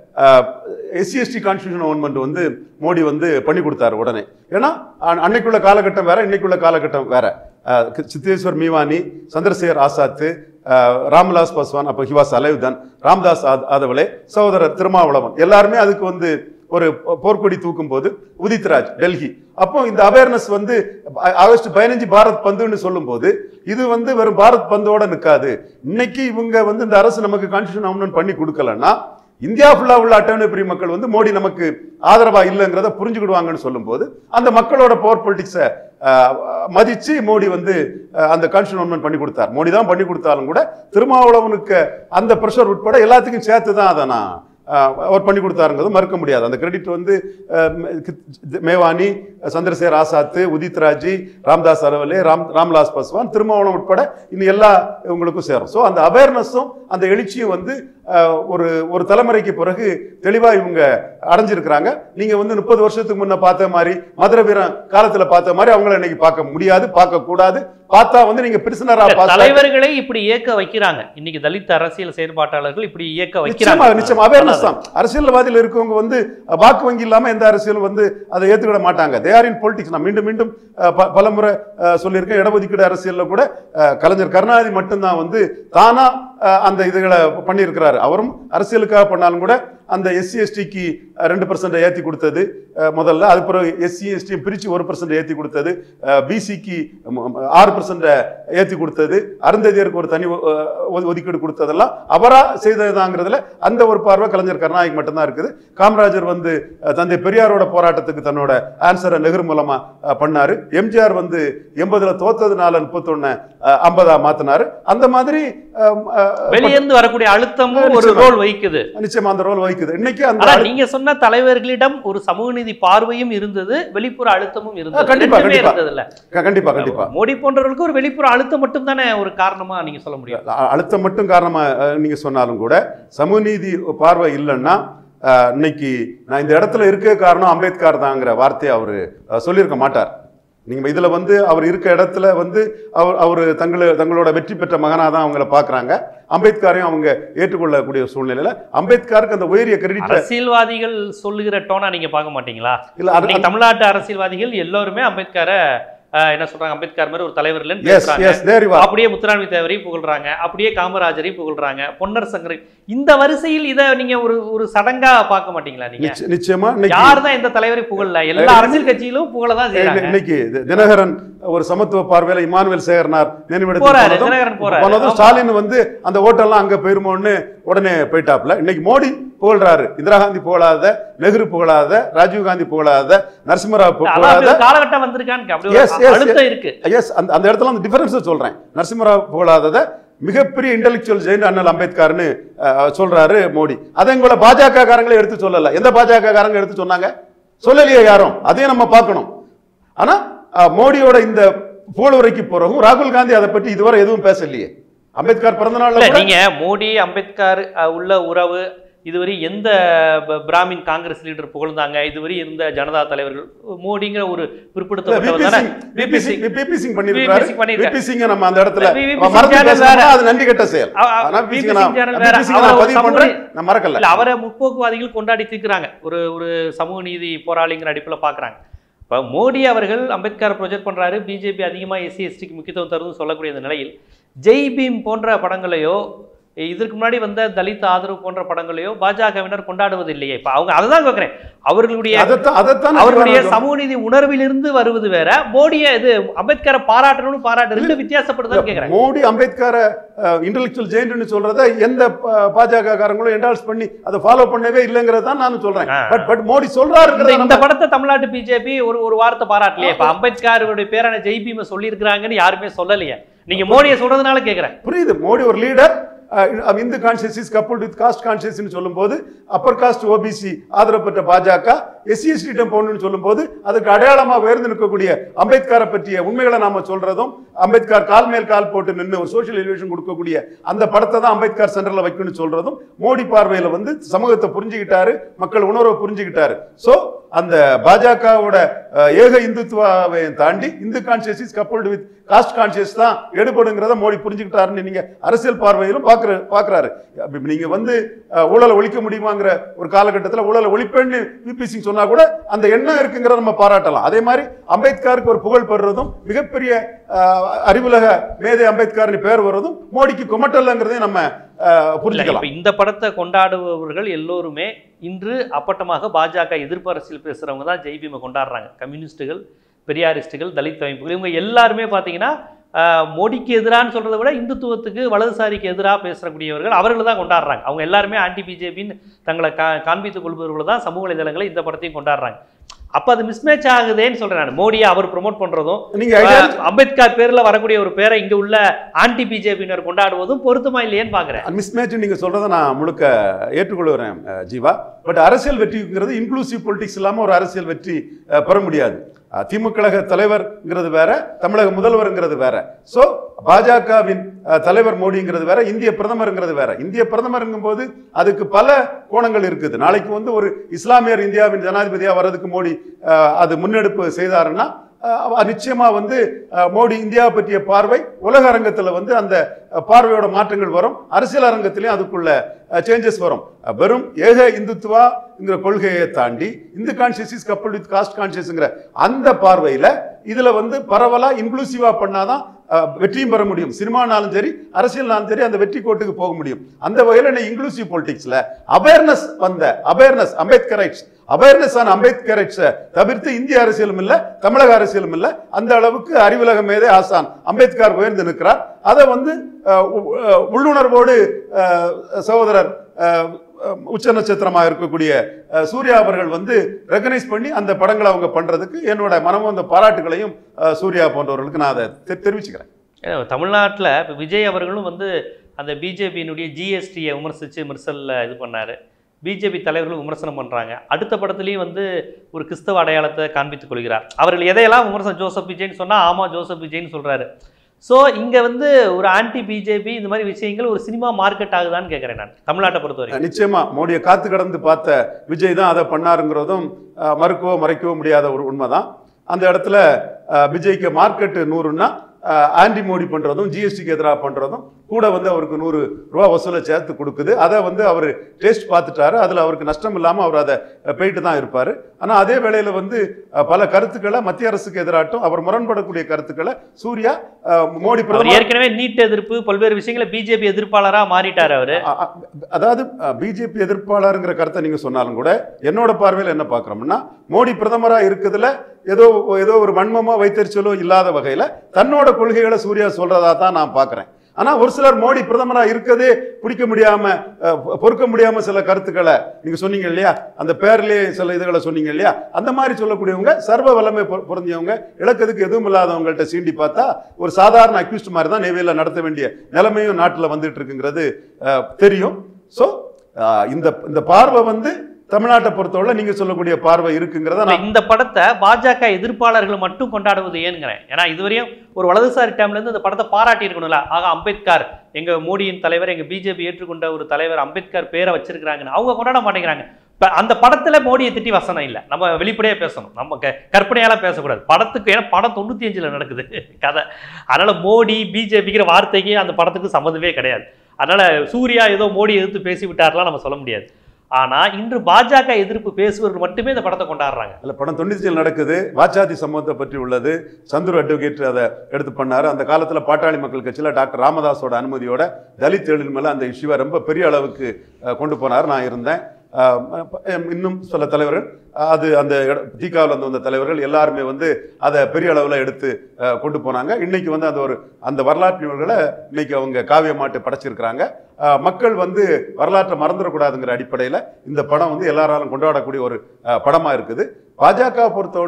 எஸ்சி எஸ்டி கான்ஸ்டியூஷன் அமெண்ட்மெண்ட் வந்து மோடி வந்து பண்ணி கொடுத்தாரு உடனே ஏன்னா அன்- அன்னைக்குள்ள காலகட்டம் வேற இன்னைக்குள்ள காலகட்டம் வேற அஹ், கு- சித்தேஸ்வர் மீவானி சந்திரசேகர் ஆசாத்து அஹ், ராம்விலாஸ் பாஸ்வான் அப்போ ஹிவாஸ் அலைவுதன் ராம்தாஸ் ஆத்- ஆதவலே சகோதரர் திருமாவளவன் எல்லாருமே அதுக்கு வந்து ஒரு போ- போர்க்கொடி தூக்கும் போது உதித்ராஜ் டெல்லி அப்போ இந்த அவேர்னஸ் வந்து ஆ- ஆகஸ்ட் பதினஞ்சு பாரத் பந்துன்னு சொல்லும்போது இது வந்து வெறும் பாரத் பந்தோட நிற்காது இன்னைக்கு இவங்க வந்து இந்த அரசு நமக்கு கான்ஸ்டியூஷன் அமெண்ட்மெண்ட் பண்ணி கொடுக்கலன்னா இந்தியா ஃபுல்லா உள்ள அட்டவணை பிரிவு மக்கள் வந்து மோடி நமக்கு ஆதரவா இல்லைங்கிறத புரிஞ்சுக்கிடுவாங்கன்னு சொல்லும்போது அந்த மக்களோட பவர் பொலிட்டிக்ஸை மதிச்சு மோடி வந்து அஹ், அந்த கான்ஸ்டியூஷன் அமெண்ட்மெண்ட் பண்ணி கொடுத்தார் மோடி தான் பண்ணி கொடுத்தாலும் கூட திருமாவளவனுக்கு அந்த ப்ரெஷர் உட்பட எல்லாத்துக்கும் சேர்த்து தான் அதை நான் அஹ், அவர் பண்ணி கொடுத்தாருங்கிறது மறுக்க முடியாது அந்த கிரெடிட் வந்து அஹ், மே- கித்- மேவானி சந்திரசேகர் ஆசாத்து உதித் ராஜி ராம்தாஸ் அரவலே ராம் ராம்லாஸ் பாஸ்வான் திருமாவளவன் உட்பட இன்னும் எல்லா இவங்களுக்கும் சேரும் ஸோ அந்த அவேர்னஸும் அந்த எழுச்சியும் வந்து அஹ், ஒரு ஒரு தலைமுறைக்கு பிறகு தெளிவா இவங்க அடைஞ்சிருக்கிறாங்க நீங்க வந்து முப்பது வருஷத்துக்கு முன்ன பார்த்த மாதிரி மதுரை வீரன் காலத்துல பார்த்த மாதிரி அவங்கள இன்னைக்கு பார்க்க முடியாது பார்க்க கூடாது பார்த்தா வந்து நீங்க பிரிசனரா இல்ல, பார்த்து தலைவர்களை இப்படி இயக்க வைக்கிறாங்க இன்னைக்கு தலித் அரசியல் செயற்பாட்டாளர்கள் இப்படி இயக்க நிச்சயமா வைக்கிறாங்க நிச்சயம் அவேர்னஸ் தான் அரசியல்வாதியில் இருக்கவங்க வந்து அஹ், வாக்கு வங்கி இல்லாம எந்த அரசியலும் வந்து அதை ஏத்துக்கிட மாட்டாங்க தே ஆர் இன் பொலிட்டிக்ஸ் நான் மீண்டும் மீண்டும் அஹ், ப- பலமுறை அஹ், சொல்லியிருக்கேன் இடஒதுக்கீடு அரசியல்ல கூட அஹ், கலைஞர் கருணாநிதி மட்டும்தான் வந்து தானா அஹ், அந்த இதுகளை பண்ணியிருக்கிறாரு அவரும் அரசியலுக்காக பண்ணாலும் கூட அந்த எஸ்சி எஸ்டிக்கு ரெண்டு பர்சன்ட் ஏற்றி கொடுத்தது அஹ், முதல்ல அது பிறகு எஸ்சி எஸ்டி பிரித்து ஒரு பர்சன்ட் ஏற்றி கொடுத்தது பிசிக்கு ஆறு பர்சன்ட் ஏற்றி கொடுத்தது அருந்ததியருக்கு ஒரு தனி அஹ், ஒது- ஒதுக்கீடு கொடுத்ததெல்லாம் அவரா செய்ததாங்கிறதுல அந்த ஒரு பார்வை கலைஞர் கருணாநிதி மட்டும்தான் இருக்குது காமராஜர் வந்து அஹ், தந்தை பெரியாரோட போராட்டத்துக்கு தன்னோட ஆன்சரை நெஹ்ரு மூலமா அஹ், பண்ணாரு எம்ஜிஆர் வந்து எண்பதுல தோத்ததுனால முப்பத்தொன்னு ஐம்பதா மாத்தினாரு அந்த மாதிரி அஹ், அஹ், வெளியிருந்து வரக்கூடிய அழுத்தமும் ஒரு நிச்சயமா. ரோல் வகிக்குது நிச்சயமா அந்த ரோல் வகிக்குது இன்னைக்கு அந்த ஆனா நீங்க சொன்ன தலைவர்களிடம் ஒரு சமூக நீதி பார்வையும் இருந்தது வெளிப்புற அழுத்தமும் இருந்தது கண்டிப்பா, ரெண்டுமே கண்டிப்பா. இருந்ததுல்ல க- கண்டிப்பா கண்டிப்பா மோடி போன்றவர்களுக்கு ஒரு வெளிப்புற அழுத்தம் மட்டும் தானே ஒரு காரணமா நீங்க சொல்ல முடியும் அ- அழுத்தம் மட்டும் காரணமா அஹ், நீங்க சொன்னாலும் கூட சமூக நீதி பார்வை இல்லைன்னா அஹ், இன்னைக்கு நான் இந்த இடத்துல இருக்க காரணம் அம்பேத்கர் தாங்கிற வார்த்தையை அவர் சொல்லியிருக்க மாட்டார் நீங்க இதுல வந்து அவர் இருக்க இடத்துல வந்து அவர் அவர் தங்களை தங்களோட வெற்றி பெற்ற மகனாக தான் அவங்கள பார்க்கறாங்க அம்பேத்கரையும் அவங்க ஏற்றுக்கொள்ளக்கூடிய சூழ்நிலையில அம்பேத்கருக்கு அந்த உயரிய கிரெடிட் அரசியல்வாதிகள் சொல்லுகிற டோனா நீங்க பார்க்க மாட்டீங்களா இல்ல அது இன்னைக்கு தமிழ்நாட்டு அரசியல்வாதிகள் எல்லாருமே அம்பேத்கரை அஹ், என்ன சொல்றாங்க அம்பேத்கர் மாதிரி ஒரு தலைவர் இல்லைன்னு எஸ் பேசுறாங்க எஸ் தேர் அப்படியே முத்துராமி தேவரையும் புகழ்றாங்க அப்படியே காமராஜரையும் புகழ்றாங்க பொன்னர் சங்கரை இந்த வரிசையில் இத நீங்க ஒரு ஒரு சடங்கா பார்க்க மாட்டீங்களா நீங்க நிச்சயமா இன்னைக்கு யார் தான் எந்த தலைவரை புகழல எல்லா அரசியல் கட்சியிலும் புகழதான் செய்யறாங்க இன்னைக்கு தி- தினகரன் ஒரு சமத்துவ பார்வையில இமானுவேல் சேகர்னார் நினைவிடத்துக்கு போறாரு, போனதும் தினகரன் போறாரு. போனதும் ஆமா. ஸ்டாலின் வந்து அந்த ஓட்டெல்லாம் அங்க போயிருமோன்னு உடனே போயிட்டாப்ல இன்னைக்கு மோடி புகழ்றாரு இந்திரா காந்தி புகழாத நெஹ்ரு புகழாத ராஜீவ் காந்தி புகழாத நரசிம்மராவ் அதான் புகழாத அப்படி ஒரு காலகட்டம் வந்திருக்கான்னு அப்படி ஒரு Yes, yes, அழுத்தம் இருக்கு எஸ் அந்த அந்த இடத்துல அந்த டிஃபரன்ஸ் சொல்றேன் நரசிம்மராவ் புகழாதத மிகப்பெரிய இன்டெலெக்சுவல் ஜெயின் அண்ணல் அம்பேத்கர்னு அஹ், சொல்றாரு மோடி அதை எங்களை பாஜக காரங்களே எடுத்து சொல்லல எந்த பாஜக காரங்க எடுத்து சொன்னாங்க சொல்லலையே யாரும் அதையும் நம்ம பார்க்கணும் ஆனா அஹ், மோடியோட இந்த புகழுரைக்கு பிறகும் ராகுல் காந்தி அதை பற்றி இதுவரை எதுவும் பேசலையே அம்பேத்கர் பிறந்த நாள்ல இல்ல கூட நீங்க மோடி அம்பேத்கர் அஹ், உள்ள உறவு இதுவரை எந்த ப- பிராமின் காங்கிரஸ் லீடர் புகழ்ந்தாங்க இதுவரை இருந்த ஜனதா தலைவர்கள் மோடிங்கிற ஒரு பிற்படுத்தப்பட்டவர் விபி தானே Singh VP Singh VP Singh VP பண்ணிருக்காரு சிங் பண்ணிருக்காரு. விபி சிங்க நம்ம அந்த இடத்துல VP நம்ம மறந்து channel பேசணும்னா வேற. அது நன்றி கெட்ட செயல் அ- அ- ஆனா VP VP நான் channel வேற. VP சிங்க அவரை நான் ஒரு பதிவு சமூக- பண்றேன் நான் மறக்கல இல்ல அவரை முற்போக்குவாதிகள் கொண்டாடி தீர்க்கிறாங்க ஒரு ஒரு சமூக நீதி போராளிங்கிற அடிப்பில் பார்க்குறாங்க இப்போ மோடி அவர்கள் அம்பேத்கர் ப்ரொஜெக்ட் பண்றாரு பிஜேபி அதிகமாக எஸ்சி எஸ்டிக்கு முக்கியத்துவம் தருதுன்னு சொல்லக்கூடிய இந்த நிலையில் ஜெய் பீம் போன்ற படங்களையோ இதற்கு முன்னாடி வந்த தலித் ஆதரவு போன்ற படங்களையோ பாஜகவினர் கொண்டாடுவது இல்லையே இப்போ அவங்க அதை தான் கேட்குறேன் அவர்களுடைய அதைத்தான் அதைத்தான் அவர்களுடைய நான் சமூக நீதி உணர்விலிருந்து வருவது வேற மோடியை இது அம்பேத்கரை பாராட்டணும்னு பாராட்டு ரெண்டு வித்தியாசப்படுதான்னு கேட்குறேன் மோடி அம்பேத்கரை இன்டெலெக்சுவல் ஜெயின்ட்னு சொல்றத எந்த பாஜக காரங்களும் என்டால்ஸ் பண்ணி அதை ஃபாலோ பண்ணவே இல்லைங்கிறத தான் நான் சொல்றேன் ஆ. பட் பட் மோடி இந்த சொல்றாருங்கிறத இந்த நம்ம- படத்தை தமிழ்நாட்டு பிஜேபி ஒரு ஒரு வார்த்தை பாராட்டலையே இப்ப அம்பேத்கருடைய பேரான ஜெய்பீமை சொல்லியிருக்கிறாங்கன்னு யாருமே சொல்லலையே நீங்க மோடியை சொல்றதுனால கேக்குறேன் புரியுது மோடி ஒரு leader ah, Hindu conscious is couple with caste கான்சியஸ்னு சொல்லும்போது அப்பர் காஸ்ட் ஓபிசி ஆதரவு பெற்ற பாஜக எஸ்சி எஸ்டிடம் போகணும்னு சொல்லும்போது அதுக்கு அடையாளமாக உயர்ந்து நிற்கக்கூடிய அம்பேத்கரை பற்றிய உண்மைகளை நாம சொல்றதும் அம்பேத்கர் கால் மேல் கால் போட்டு நின்று ஒரு சோஷியல் எலிவேஷன் கொடுக்கக்கூடிய அந்த படத்தை தான் அம்பேத்கர் சென்டர்ல வைக்கணும்னு சொல்றதும் மோடி பார்வையில வந்து சமூகத்தை புரிஞ்சுக்கிட்டாரு மக்கள் உணர்வை புரிஞ்சுக்கிட்டாரு சோ அந்த பாஜகவோட அஹ், ஏக இந்துத்துவாவை தாண்டி Hindu conscious is coupled with caste conscious தான் எடுபடுங்கிறத மோடி புரிஞ்சுக்கிட்டாருன்னு நீங்க அரசியல் பார்வையிலும் பாக்குற பாக்குறாரு அப்ப நீங்க வந்து அஹ், ஊழலை ஒழிக்க முடியுமாங்கிற ஒரு காலகட்டத்தில் ஊழலை ஒழிப்பேன்னு விபி சிங் சொன்னா கூட அந்த எண்ணம் இருக்குங்கிறத நம்ம பாராட்டலாம் அதே மாதிரி அம்பேத்கருக்கு ஒரு புகழ் பெறுறதும் மிகப்பெரிய அஹ், அறிவுலக மேதை அம்பேத்கர்னு பேர் வர்றதும் மோடிக்கு குமட்டல்லங்கிறதையும் நம்ம அஹ், இல்ல, புரிஞ்சுக்கலாம் இப்ப இந்த படத்தை கொண்டாடுபவர்கள் எல்லோருமே இன்று அப்பட்டமாக பாஜக எதிர்ப்பு அரசியல் பேசுறவங்க தான் ஜெய்பீமை கொண்டாடுறாங்க கம்யூனிஸ்டுகள் பெரியாரிஸ்டுகள் தலித் அமைப்புகள் இவங்க எல்லாருமே பார்த்தீங்கன்னா ஆஹ், மோடிக்கு எதிரான்னு சொல்றதை விட இந்துத்துவத்துக்கு வலதுசாரிக்கு எதிராக பேசக்கூடியவர்கள் அவர்கள் தான் கொண்டாடுறாங்க அவங்க எல்லாருமே ஆன்டி பிஜேபின்னு தங்களை கா காண்பித்துக் கொள்பவர்கள் தான் சமூக வலைதளங்களை இந்த படத்தையும் கொண்டாடுறாங்க அப்ப அது மிஸ்மேட்ச் ஆகுதேன்னு சொல்றேன் நான் மோடியை அவர் ப்ரோமோட் பண்றதும் நீங்க idea- ஆஹ், அம்பேத்கர் பேர்ல வரக்கூடிய ஒரு பேரை இங்க உள்ள ஆன்டி பிஜேபியினர் கொண்டாடுவதும் பொருத்தமா இல்லையேன்னு பாக்குறேன் மிஸ்மேட்ச் நீங்க சொல்றதை நான் முழுக்க ஏற்றுக்கொள்கிறேன் அஹ், ஜீவா பட் அரசியல் வெற்றிங்கிறது இன்க்ளூசிவ் பொலிட்டிக்ஸ் இல்லாம ஒரு அரசியல் வெற்றி அஹ், பெற முடியாது அஹ், திமுக கழக தலைவர்ங்கிறது வேற தமிழக முதல்வர்ங்கிறது வேற சோ பாஜகவின் அஹ், தலைவர் மோடிங்கிறது வேற இந்திய பிரதமர்ங்கிறது வேற இந்திய பிரதமருங்கும் போது அதுக்கு பல கோணங்கள் இருக்குது நாளைக்கு வந்து ஒரு இஸ்லாமியர் இந்தியாவின் ஜனாதிபதியா வர்றதுக்கு மோடி அஹ், அது முன்னெடுப்பு செய்தாருன்னா அஹ், அவர் நிச்சயமா வந்து அஹ், மோடி இந்தியாவை பற்றிய பார்வை உலக அரங்கத்துல வந்து அந்த அஹ், பார்வையோட மாற்றங்கள் வரும் அரசியல் அரங்கத்திலையும் அதுக்குள்ள சேஞ்சஸ் வரும் அஹ், வெறும் ஏக இந்துத்துவாங்கிற கொள்கையை தாண்டி Hindu conscious is couple with caste கான்சியஸ்ங்கிற அந்த பார்வையில இதுல வந்து பரவலா இன்க்ளூசிவா பண்ணாதான் அஹ், வெற்றியும் பெற முடியும் சினிமானாலும் சரி அரசியல்னாலும் சரி அந்த வெற்றி கோட்டுக்கு போக முடியும் அந்த வகையில் என்ன இன்க்ளூசிவ் பொலிட்டிக்ஸ்ல அவேர்னஸ் வந்த அவேர்னஸ் அம்பேத்கரைட்ஸ் அவேர்னஸ் ஆன அம்பேத்கரைட்ஸை தவிர்த்து இந்திய அரசியலும் இல்ல தமிழக அரசியலும் இல்ல அந்த அளவுக்கு அறிவுலக மேதை ஆசான் அம்பேத்கர் உயர்ந்து நிற்கிறார் அதை வந்து அஹ், உ- அஹ், உள்ளுணர்வோடு அஹ், சகோதரர் அஹ், அஹ், உச்ச நட்சத்திரமாக இருக்கக்கூடிய அஹ், சூர்யா அவர்கள் வந்து ரெகனைஸ் பண்ணி அந்த படங்களை அவங்க பண்றதுக்கு என்னோட மனமும் அந்த பாராட்டுகளையும் அஹ், சூர்யா போன்றவர்களுக்கு நான் அதை தெ- தெரிவிச்சுக்கிறேன் தமிழ்நாட்டில் இப்போ விஜய் அவர்களும் வந்து அந்த பிஜேபியினுடைய ஜிஎஸ்டியை விமர்சித்து மெர்சலில் இது பண்ணார் பிஜேபி தலைவர்களும் விமர்சனம் பண்ணுறாங்க அடுத்த படத்துலேயும் வந்து ஒரு கிறிஸ்தவ அடையாளத்தை காண்பித்துக் கொள்கிறார் அவர்கள் எதையெல்லாம் விமர்சனம் ஜோசப் விஜய்னு சொன்னால் ஆமாம் ஜோசப் விஜய்னு சொல்கிறாரு ஸோ இங்கே வந்து ஒரு ஆன்டி பிஜேபி இந்த மாதிரி விஷயங்கள் ஒரு சினிமா மார்க்கெட் ஆகுதான்னு கேட்குறேன் நான் தமிழ்நாட்டை பொறுத்த வரைக்கும் நிச்சயமா மோடியை காத்து கடந்து பார்த்த விஜய் தான் அதை பண்ணாருங்கிறதும் அஹ், மறுக்கவோ மறைக்கவோ முடியாத ஒரு உண்மைதான் அந்த இடத்துல அஹ், விஜய்க்கு மார்க்கெட் நூறுன்னா அஹ், ஆன்டி மோடி பண்றதும் ஜிஎஸ்டிக்கு எதிராக பண்றதும் கூட வந்து அவருக்கு நூறு ரூபா வசூலை சேர்த்து கொடுக்குது அதை வந்து அவர் டேஸ்ட் பார்த்துட்டாரு அதில் அவருக்கு நஷ்டம் இல்லாமல் அவர் அதை அஹ், போயிட்டு தான் இருப்பார் ஆனால் அதே வேளையில் வந்து அஹ், பல கருத்துக்களை மத்திய அரசுக்கு எதிராட்டும் அவர் முரண்படக்கூடிய கருத்துக்களை சூர்யா அஹ், மோடி அவர் பிரதமர் ஏற்கனவே நீட் எதிர்ப்பு பல்வேறு விஷயங்களை பிஜேபி எதிர்ப்பாளராக மாறிட்டார் அவர் அ- அ- அதாவது பிஜேபி எதிர்ப்பாளருங்கிற கருத்தை நீங்க சொன்னாலும் கூட என்னோட பார்வையில் என்ன பார்க்குறோம்னா மோடி பிரதமரா இருக்குதுல ஏதோ ஏதோ ஒரு வன்மமோ வைத்தறிச்சலோ இல்லாத வகையில தன்னோட கொள்கைகளை சூர்யா சொல்றதா தான் நான் பார்க்குறேன் ஆனா ஒரு சிலர் மோடி பிரதமரா இருக்கதே பிடிக்க முடியாம அஹ், பொ- பொறுக்க முடியாம சில கருத்துக்களை நீங்க சொன்னீங்க இல்லையா அந்த பேர்லயே சில இதுகளை சொன்னீங்க இல்லையா அந்த மாதிரி சொல்லக்கூடியவங்க சர்வ வல்லமை பொ- பொருந்தியவங்க இலக்கத்துக்கு எதுவும் இல்லாதவங்கள்ட்ட சீண்டி பார்த்தா ஒரு சாதாரண அக்யூஸ்ட் மாதிரி தான் நெய்வேலியில் நடத்த வேண்டிய நிலைமையும் நாட்டில் வந்துட்டு இருக்குங்கிறது அஹ், தெரியும் ஸோ இந்த இந்த பார்வை வந்து தமிழ்நாட்டை பொறுத்தவரை நீங்க சொல்லக்கூடிய பார்வை இருக்குங்கிறத இப்ப நான் இந்த படத்தை பாஜக எதிர்ப்பாளர்கள் மட்டும் கொண்டாடுவது ஏன்ங்கிறேன் ஏன்னா இதுவரையும் ஒரு வலதுசாரி டைம்ல இருந்து இந்த படத்தை பாராட்டி இருக்கணும்ல ஆக அம்பேத்கர் எங்க மோடியின் தலைவர் எங்க பிஜேபி ஏற்றுக்கொண்ட ஒரு தலைவர் அம்பேத்கர் பேரை வச்சிருக்காங்கன்னு அவங்க கொண்டாட மாட்டேங்கிறாங்க இப்ப அந்த படத்துல மோடியை திட்டி வசனம் இல்ல நம்ம வெளிப்படையா பேசணும் நம்ம க- கற்பனையால பேசக்கூடாது படத்துக்கு ஏன்னா படம் தொண்ணூத்தி அஞ்சுல நடக்குது கதை அதனால மோடி பிஜேபிங்கிற வார்த்தைக்கு அந்த படத்துக்கு சம்மந்தமே கிடையாது அதனால சூர்யா ஏதோ மோடி எதிர்த்து பேசி விட்டார்லாம் நம்ம சொல்ல முடியாது ஆனா இன்று பாஜக எதிர்ப்பு பேசுபவர்கள் மட்டுமே இந்த படத்தை கொண்டாடுறாங்க இல்ல படம் தொண்ணூற்றில் நடக்குது வாச்சாதி சம்பவத்தை பற்றி உள்ளது சந்துரு அட்வொகேட் அதை எடுத்து பண்ணாரு அந்த காலத்துல பாட்டாளி மக்கள் கட்சியில டாக்டர் ராமதாஸோட அனுமதியோட தலித் எழில் மேல அந்த இஷ்யூவை ரொம்ப பெரிய அளவுக்கு அஹ், கொண்டு போனார் நான் இருந்தேன் அஹ், அஹ், இன்னும் சில தலைவர்கள் அஹ், அது அந்த தீகாவில் வந்து வந்த தலைவர்கள் எல்லாருமே வந்து அதை பெரிய அளவில் எடுத்து அஹ், கொண்டு போனாங்க இன்னைக்கு வந்து அந்த ஒரு அந்த வரலாற்று நிகழ்வுகளை இன்னைக்கு அவங்க காவியமாட்டு படைச்சிருக்கிறாங்க அஹ், மக்கள் வந்து வரலாற்றை மறந்துடக்கூடாதுங்கிற அடிப்படையில் இந்த படம் வந்து எல்லாராலும் கொண்டாடக்கூடிய ஒரு அஹ், படமா இருக்குது பாஜக பொறுத்தவரை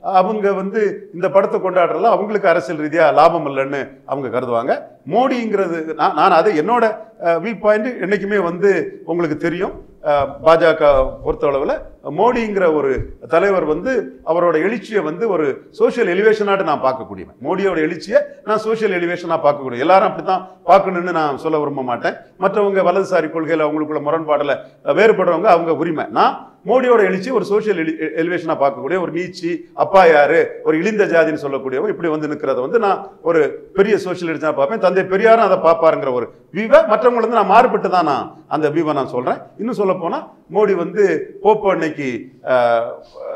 அவங்க வந்து இந்த படத்தை கொண்டாடுறதுல அவங்களுக்கு அரசியல் ரீதியா லாபம் இல்லைன்னு அவங்க கருதுவாங்க மோடிங்கிறது நான் நான் அதை என்னோட வியூ பாயிண்ட் என்னைக்குமே வந்து உங்களுக்கு தெரியும் அஹ், பாஜக பொறுத்தளவில் மோடிங்கிற ஒரு தலைவர் வந்து அவரோட எழுச்சியை வந்து ஒரு சோஷியல் எலிவேஷனாட்டு நான் பார்க்கக்கூடியவன் மோடியோட எழுச்சியை நான் சோஷியல் எலிவேஷனாக பார்க்கக்கூடிய எல்லாரும் அப்படித்தான் பார்க்கணும்னு நான் சொல்ல விரும்ப மாட்டேன் மற்றவங்க வலதுசாரி கொள்கையில் அவங்களுக்குள்ள முரண்பாடில் வேறுபடுறவங்க அவங்க உரிமை நான் மோடியோட எழுச்சி ஒரு சோஷியல் எலி எலிவேஷனாக பார்க்கக்கூடிய ஒரு நீச்சி அப்பா யாரு ஒரு இழிந்த ஜாதின்னு சொல்லக்கூடியவங்க இப்படி வந்து நிற்கிறத வந்து நான் ஒரு பெரிய சோஷியல் எழுச்சியாக பார்ப்பேன் தந்தை பெரியாரும் அதை பார்ப்பாருங்கிற ஒரு வியூவை மற்றவங்களை வந்து நான் மாறுபட்டு தான் நான் அந்த வியூவை நான் சொல்கிறேன் இன்னும் சொல்ல போனால் மோடி வந்து போப்போ அன்னைக்கு ஆஹ்,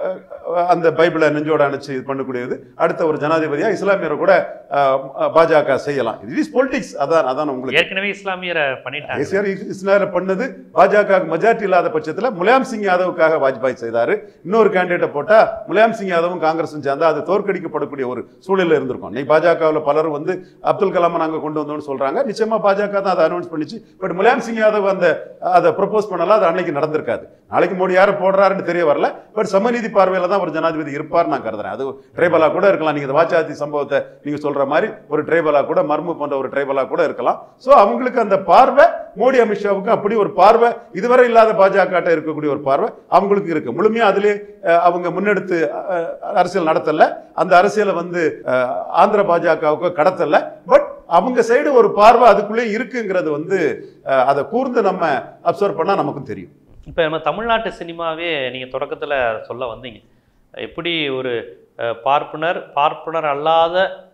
ஆஹ், அந்த பைபிளை நெஞ்சோட அணைச்சு இது பண்ணக்கூடியது அடுத்த ஒரு ஜனாதிபதியாக இஸ்லாமியரை கூட ஆஹ், பாஜக செய்யலாம் இட் இஸ் பொலிட்டிக்ஸ் அதான் அதான் உங்களுக்கு ஏற்கனவே இஸ்லாமியரை பண்ணிட்டாங்க ஐசிஆர் இஸ்லாமியர் பண்ணது பாஜக மெஜாரிட்டி இல்லாத பட்சத்தில் முலாயம் சிங் யாதவுக்காக வாஜ்பாய் செய்தாரு இன்னொரு கேண்டிடேட்டை போட்டா முலாயம் சிங் யாதவும் காங்கிரஸும் சேர்ந்தா அது தோற்கடிக்கப்படக்கூடிய ஒரு சூழலில் இருந்திருக்கும் இன்னைக்கு பாஜகவில் பலரும் வந்து அப்துல் கலாமை நாங்கள் கொண்டு வந்தோம்னு சொல்றாங்க நிச்சயமா பாஜக தான் அதை அனௌன்ஸ் பண்ணிச்சு பட் முலாயம் சிங் யாதவ் அந்த அதை ப்ரொபோஸ் பண்ணலாம் அது அன்னைக்கு நடந்திருக்காது நாளைக்கு மோடி யாரை போடுறாருன்னு தெரிய வரல பட் சமநீதி பார்வையில தான் ஒரு ஜனாதிபதி இருப்பார் நான் கருதுறேன் அது ட்ரைபலா கூட இருக்கலாம் நீங்க இந்த வாச்சாத்தி சம்பவத்தை நீங்க சொல்ற மாதிரி ஒரு ட்ரைபலா கூட மர்மு போன்ற ஒரு ட்ரைபலா கூட இருக்கலாம் ஸோ அவங்களுக்கு அந்த பார்வை மோடி அமித்ஷாவுக்கு அப்படி ஒரு பார்வை இதுவரை இல்லாத பாஜக இருக்கக்கூடிய ஒரு பார்வை அவங்களுக்கு இருக்கு முழுமையா அதிலே அஹ், அவங்க முன்னெடுத்து அஹ், அரசியல் நடத்தல அந்த அரசியலை வந்து அஹ், ஆந்திர பாஜகவுக்கு கடத்தல பட் அவங்க சைடு ஒரு பார்வை அதுக்குள்ளே இருக்குங்கிறது வந்து அஹ், அதை கூர்ந்து நம்ம அப்சர்வ் பண்ணா நமக்கும் தெரியும் இப்போ நம்ம தமிழ்நாட்டு சினிமாவே நீங்கள் தொடக்கத்தில் சொல்ல வந்தீங்க எப்படி ஒரு அஹ், பார்ப்பனர் பார்ப்பனர் அல்லாத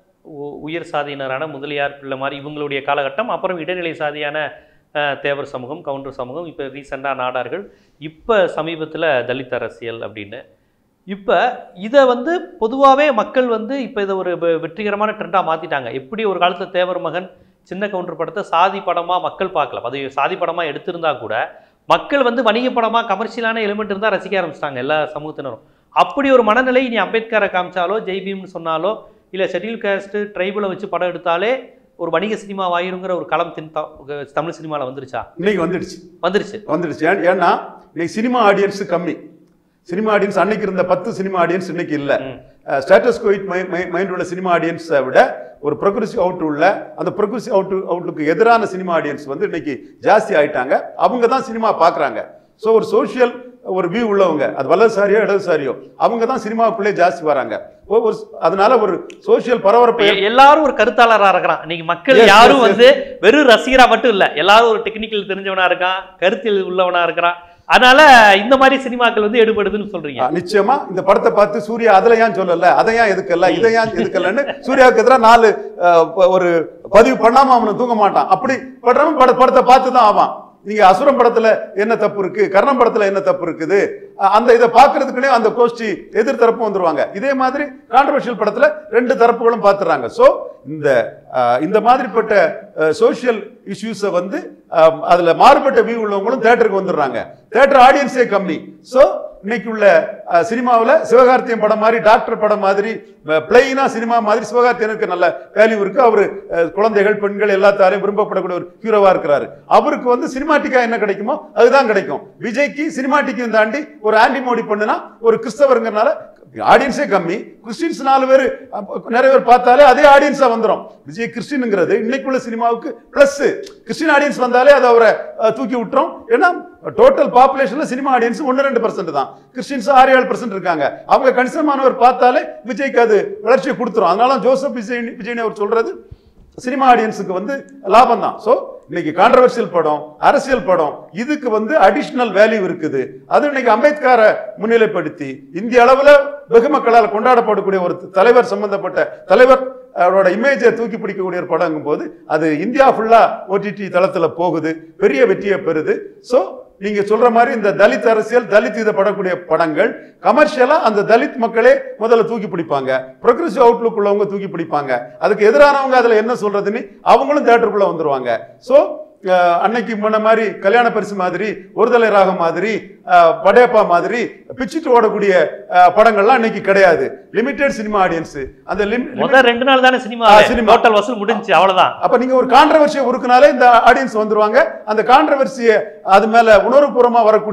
உ- உயர் சாதியினரான முதலியார் பிள்ளை மாதிரி இவங்களுடைய காலகட்டம் அப்புறம் இடைநிலை சாதியான அஹ், தேவர் சமூகம் கவுண்டர் சமூகம் இப்போ ரீசெண்டாக நாடார்கள் இப்போ சமீபத்தில் தலித் அரசியல் அப்படின்னு இப்போ இதை வந்து பொதுவாகவே மக்கள் வந்து இப்போ இதை ஒரு வெ- வெற்றிகரமான ட்ரெண்டாக மாற்றிட்டாங்க எப்படி ஒரு காலத்தில் தேவர் மகன் சின்ன கவுண்டர் படத்தை சாதி படமாக மக்கள் பார்க்கல அது சாதி படமாக எடுத்திருந்தா கூட மக்கள் வந்து வணிக படமாக கமர்ஷியலான எலிமெண்ட் இருந்தால் ரசிக்க ஆரம்பிச்சிட்டாங்க எல்லா சமூகத்தினரும் அப்படி ஒரு மனநிலை நீ அம்பேத்கரை காமிச்சாலோ ஜெய்பீம்னு சொன்னாலோ இல்லை ஷெட்யூல் காஸ்ட் ட்ரைபிளை வச்சு படம் எடுத்தாலே ஒரு வணிக சினிமா வாயிருங்கிற ஒரு களம் தின் த- தமிழ் சினிமாவில் வந்துருச்சா இன்னைக்கு வந்துடுச்சு வந்துருச்சு வந்துடுச்சு ஏன்- ஏன்னா இன்னைக்கு சினிமா ஆடியன்ஸ் கம்மி சினிமா ஆடியன்ஸ் அன்னைக்கு இருந்த பத்து சினிமா ஆடியன்ஸ் இன்னைக்கு இல்ல ம். ஸ்டேட்டஸ் கோயிட் மைண்ட் உள்ள சினிமா ஆடியன்ஸை விட ஒரு ப்ரொக்ரெசிவ் அவுட் உள்ள அந்த ப்ரொக்ரெசிவ் அவுட் அவுட்லுக்கு எதிரான சினிமா ஆடியன்ஸ் வந்து இன்னைக்கு ஜாஸ்தி ஆயிட்டாங்க அவங்க தான் சினிமா பார்க்குறாங்க ஸோ ஒரு சோஷியல் ஒரு வியூ உள்ளவங்க அது வலதுசாரியோ இடதுசாரியோ அவங்க தான் சினிமாவுக்குள்ளே ஜாஸ்தி வராங்க ஒ- ஒரு அதனால ஒரு சோஷியல் பரபரப்பை எ- எல்லாரும் ஒரு கருத்தாளரா இருக்கிறான் இன்னைக்கு மக்கள் Yes, யாரும் yes, yes. வந்து வெறும் ரசிகரா மட்டும் இல்ல எல்லாரும் ஒரு டெக்னிக்கல் தெரிஞ்சவனா இருக்கான் கருத்தில் உள்ளவனா இருக்கிறான் அதனால இந்த மாதிரி சினிமாக்கள் வந்து எடுபடுதுன்னு சொல்றீங்க ஆ, நிச்சயமா இந்த படத்தை பார்த்து சூர்யா அதை ஏன் சொல்லல அதை ஏன் எதுக்கல்ல இதை ஏன் எதுக்கலன்னு சூர்யாவுக்கு எதிராக நாலு அஹ், ப- ஒரு பதிவு பண்ணாம அவனை தூங்க மாட்டான் அப்படி படுறவன் பட படத்தை பார்த்து தான் ஆவான் நீங்க அசுரம் படத்துல என்ன தப்பு இருக்கு கர்ணம் படத்துல என்ன தப்பு இருக்குது அ- அந்த இதை பார்க்கறதுக்குனே அந்த கோஷ்டி எதிர் தரப்பு வந்துருவாங்க இதே மாதிரி கான்ட்ரவர்ஷியல் படத்துல ரெண்டு தரப்புகளும் பார்த்துறாங்க சோ இந்த அஹ், இந்த மாதிரிப்பட்ட சோஷியல் இஷ்யூஸை வந்து அஹ், அதுல மாறுபட்ட வியூ உள்ளவங்களும் தேட்டருக்கு வந்துடுறாங்க தேட்டர் ஆடியன்ஸே கம்மி சோ இன்னைக்கு உள்ள சினிமாவில் சிவகார்த்தியன் படம் மாதிரி டாக்டர் படம் மாதிரி பிளெயினா சினிமா மாதிரி சிவகார்த்தியனுக்கு நல்ல வேல்யூ இருக்கு அவர் குழந்தைகள் பெண்கள் எல்லாத்தாரையும் விரும்பப்படக்கூடிய ஒரு ஹீரோவா இருக்கிறாரு அவருக்கு வந்து சினிமாட்டிக்கா என்ன கிடைக்குமோ அதுதான் கிடைக்கும் விஜய்க்கு சினிமாட்டிக்கையும் தாண்டி ஒரு ஆன்டி மோடி பண்ணுனா ஒரு கிறிஸ்தவருங்கிறனால ஆடியன்ஸே கம்மி கிறிஸ்டின்ஸ் நாலு பேர் நிறைய பேர் பார்த்தாலே அதே ஆடியன்ஸா வந்துரும் விஜய் கிறிஸ்டின்ங்கிறது இன்னைக்குள்ள சினிமாவுக்கு பிளஸ் கிறிஸ்டின் ஆடியன்ஸ் வந்தாலே அது அவரை அஹ், தூக்கி விட்டுரும் ஏன்னா டோட்டல் பாப்புலேஷன்ல சினிமா ஆடியன்ஸ் ஒன்று ரெண்டு பர்சன்ட் தான் கிறிஸ்டின்ஸ் ஆறு ஏழு பர்சன்ட் இருக்காங்க அவங்க கணிசமானவர் பார்த்தாலே விஜய்க்கு அது வளர்ச்சியை கொடுத்துரும் அதனால ஜோசப் விஜய் விஜய்னு அவர் சொல்றது சினிமா ஆடியன்ஸுக்கு வந்து லாபம் தான் ஸோ இன்னைக்கு கான்ட்ரவர்சியல் படம் அரசியல் படம் இதுக்கு வந்து அடிஷ்னல் வேல்யூ இருக்குது அது இன்னைக்கு அம்பேத்கரை முன்னிலைப்படுத்தி இந்திய அளவுல வெகு மக்களால் கொண்டாடப்படக்கூடிய ஒரு தலைவர் சம்பந்தப்பட்ட தலைவர் அவரோட இமேஜை தூக்கி பிடிக்கக்கூடிய ஒரு படங்கும் போது அது இந்தியா ஃபுல்லா ஓடிடி தளத்துல போகுது பெரிய வெற்றியை பெறுது ஸோ நீங்க சொல்ற மாதிரி இந்த தலித் அரசியல் தலித் இதை படக்கூடிய படங்கள் கமர்ஷியலா அந்த தலித் மக்களே முதல்ல தூக்கி பிடிப்பாங்க ப்ரொக்ரெசிவ் அவுட்லுக் உள்ளவங்க தூக்கி பிடிப்பாங்க அதுக்கு எதிரானவங்க அதுல என்ன சொல்றதுன்னு அவங்களும் தேட்டருக்குள்ள வந்துருவாங்க ஸோ அன்னைக்கு முன்ன மாதிரி கல்யாண பரிசு மாதிரி ஒருதலை ராகம் மாதிரி அஹ், படேப்பா மாதிரி பிச்சுட்டு ஓடக்கூடிய அஹ், படங்கள்லாம் இன்னைக்கு கிடையாது லிமிடெட் சினிமா ஆடியன்ஸ் அந்த lim- முதல் ரெண்டு நாள் தானே சினிமா ஆ, cinema. டோட்டல் வசூல் முடிஞ்சுச்சு அவ்வளவுதான் அப்ப நீங்க ஒரு கான்ட்ரவர்சியை உருக்குனாலே இந்த ஆடியன்ஸ் வந்துருவாங்க அந்த கான்ட்ரவர்சியை அது மேல உணர்வுபூர்வமா வரக்கூடிய